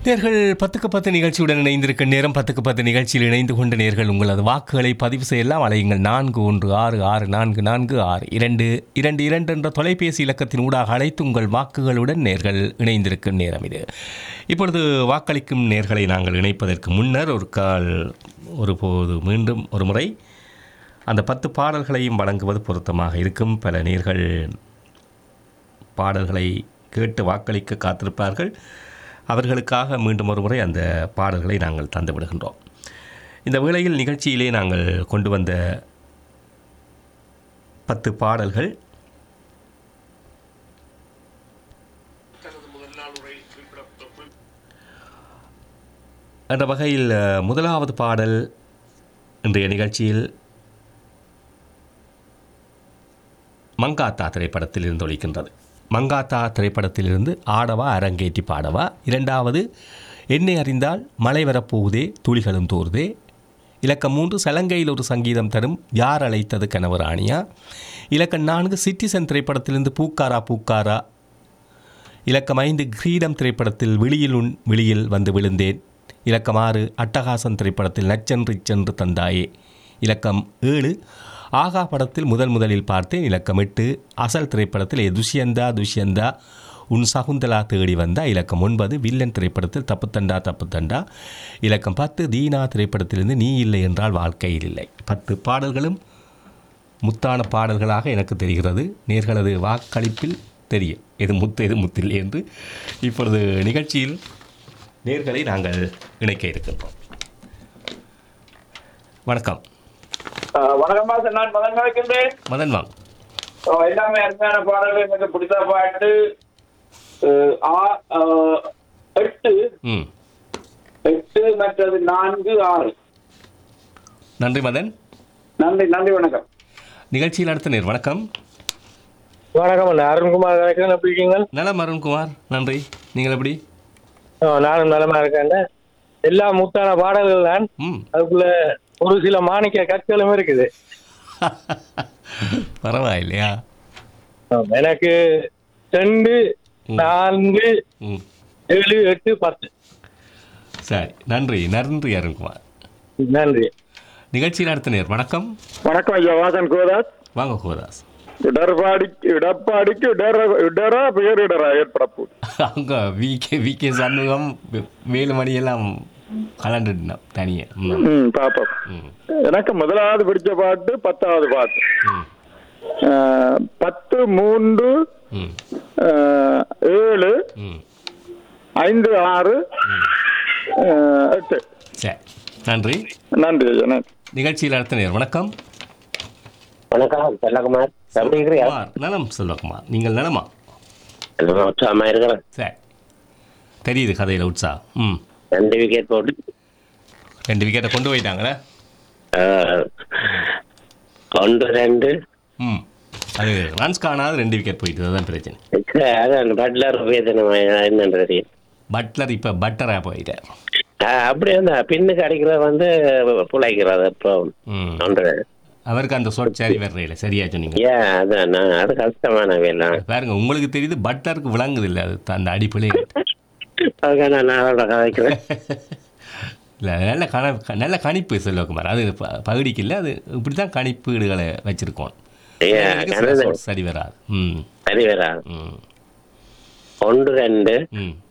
நேர்கள் பத்துக்கு பத்து நிகழ்ச்சியுடன் இணைந்திருக்கும் நேரம் பத்துக்கு பத்து நிகழ்ச்சியில் இணைந்து கொண்ட நேர்கள் உங்களது வாக்குகளை பதிவு செய்யலாம் அலையுங்கள் நான்கு ஒன்று ஆறு ஆறு நான்கு நான்கு ஆறு இரண்டு இரண்டு இரண்டு என்ற தொலைபேசி இலக்கத்தின் ஊடாக அழைத்து உங்கள் வாக்குகளுடன் நேர்கள் இணைந்திருக்கும் நேரம் இது இப்பொழுது வாக்களிக்கும் நேர்களை நாங்கள் இணைப்பதற்கு முன்னர் ஒரு கால் ஒரு போது மீண்டும் ஒரு முறை அந்த பத்து பாடல்களையும் வழங்குவது பொருத்தமாக இருக்கும் பல நேர்கள் பாடல்களை கேட்டு வாக்களிக்க காத்திருப்பார்கள் அவர்களுக்காக மீண்டும் ஒரு முறை அந்த பாடல்களை நாங்கள் தந்து விடுகின்றோம் இந்த வேளையில் நிகழ்ச்சியிலே நாங்கள் கொண்டு வந்த பத்து பாடல்கள் என்ற வகையில் அஹ், முதலாவது பாடல் இன்றைய நிகழ்ச்சியில் மங்காத்தா திரைப்படத்தில் இருந்து ஒலிக்கின்றது மங்காத்தா திரைப்படத்திலிருந்து ஆடவா அரங்கேற்றி பாடவா இரண்டாவது என்னை அறிந்தால் மழை வரப்போகுதே துளிகளும் தோறுதே இலக்கம் மூன்று சலங்கையில் ஒரு சங்கீதம் தரும் யார் அழைத்தது கணவர் ஆணியா இலக்கம் நான்கு சிட்டிசன் திரைப்படத்திலிருந்து பூக்காரா பூக்காரா இலக்கம் ஐந்து கிரீடம் திரைப்படத்தில் விழியில் உன் விழியில் வந்து விழுந்தேன் இலக்கம் ஆறு அட்டகாசம் திரைப்படத்தில் நச்சென்று சென்று தந்தாயே இலக்கம் ஏழு ஆகா படத்தில் முதல் முதலில் பார்த்தேன் இலக்கம் எட்டு அசல் திரைப்படத்தில் ஏ துஷ்யந்தா துஷ்யந்தா உன் சகுந்தலா தேடி வந்தா இலக்கம் ஒன்பது வில்லன் திரைப்படத்தில் தப்புத்தண்டா தப்புத்தண்டா இலக்கம் பத்து தீனா திரைப்படத்திலிருந்து நீ இல்லை என்றால் வாழ்க்கையில் இல்லை பத்து பாடல்களும் முத்தான பாடல்களாக எனக்கு தெரிகிறது நேர்களது வாக்களிப்பில் தெரியும் எது முத்து எது முத்தில்லை என்று இப்பொழுது நிகழ்ச்சியில் நேர்களை நாங்கள் இணைக்க இருக்கின்றோம் வணக்கம் ஆஹ் வணக்கம் பாஸ் நான் மதன் வைக்கின்றேன் மதன் வாங் எல்லாமே அருமையான பாடல்கள் எனக்கு பிடித்த பாட்டு ஆஹ் ஆ- ஆஹ் எட்டு ம் எட்டு மற்றது நான்கு ஆறு நன்றி மதன் நன்றி நன்றி வணக்கம் நிகழ்ச்சியில் அடுத்த நேர் வணக்கம் வணக்கம் அண்ணா அருண்குமார் வணக்கம் எப்படி இருக்கீங்க நலம் அருண்குமார் நன்றி நீங்கள் எப்படி ஆ, நானும் நலமா இருக்கேன் எல்லா முத்தான பாடல்கள் தான் ம் அதுக்குள்ள ஒரு சில மாணிக்க கற்களும் இருக்குது பரவாயில்லையா ஆம், எனக்கு ரெண்டு நான்கு ம் ஏழு எட்டு பத்து சரி நன்றி நன்றி அருண்குமார் நன்றி நிகழ்ச்சியில் அடுத்த நேர் வணக்கம் வணக்கம் ஐயா வாசன் கோதாஸ் வாங்க கோதாஸ் இடர்பாடி இடப்பாடிக்கு இடர இடரா பெயர் இடரா ஏற்படப்போ அங்கே விகே விகே சண்முகம் வே- வேலுமணி எல்லாம் கலண்டுட்டோம் தனியாக ம் ம் பாப்போம் ம் எனக்கு முதலாவது பிடிச்ச பாட்டு பத்தாவது பாட்டு ம் ஆஹ் பத்து மூன்று ம் ஆஹ் ஏழு ம் ஐந்து ஆறு ஆஹ் எட்டு சரி நன்றி நன்றி ஐயா நன்றி நிகழ்ச்சியில் அடுத்த நேர் வணக்கம் வணக்கம் செல்லகுமார் எப்படி இருக்கிறியா குமார் நலம் செல்வகுமார் நீங்கள் நலமா நான் உற்சாகமா இருக்கிறேன் சரி தெரியுது கதையில் உற்சாகம் ம் ரெண்டு விக்கெட் போட்டு ரெண்டு விக்கெட்டை கொண்டு போயிட்டாங்களே ஆஹ், ஒன்று ரெண்டு ம் அது ரன்ஸ் காணாது ரெண்டு விக்கெட் போயிட்டு அதுதான் பிரச்சனை அதான் பட்லர் வேதனை என்னன்னு தெரியும் பட்லர் இப்போ பட்டராக போயிட்டார் ஆஹ், அப்படி வந்து பின்னுக்கு அடிக்கிறது வந்து புழைக்கிறது அப்புறம் ம் ஒன்று அவருக்கு அந்த சொட் சரி வர்றையில் சரியா சொன்னீங்க ஏன் அதான் நான் அது கஷ்டமான வேலை பாருங்க உங்களுக்கு தெரியுது பட்டருக்கு விளங்குது இல்லை அது அந்த அடிப்படை அதுக்காக நான் அவரோட கதைக்கிறேன் இல்லை நல்ல கண நல்ல கணிப்பு செல்வகுமார் அது ப- பகுதிக்கு இல்லை அது இப்படி தான் கணிப்பீடுகளை வச்சுருக்கோம் ஏன் கணக்கு சரி வராது ம் சரி வரா ம் ஒன்று ரெண்டு ம்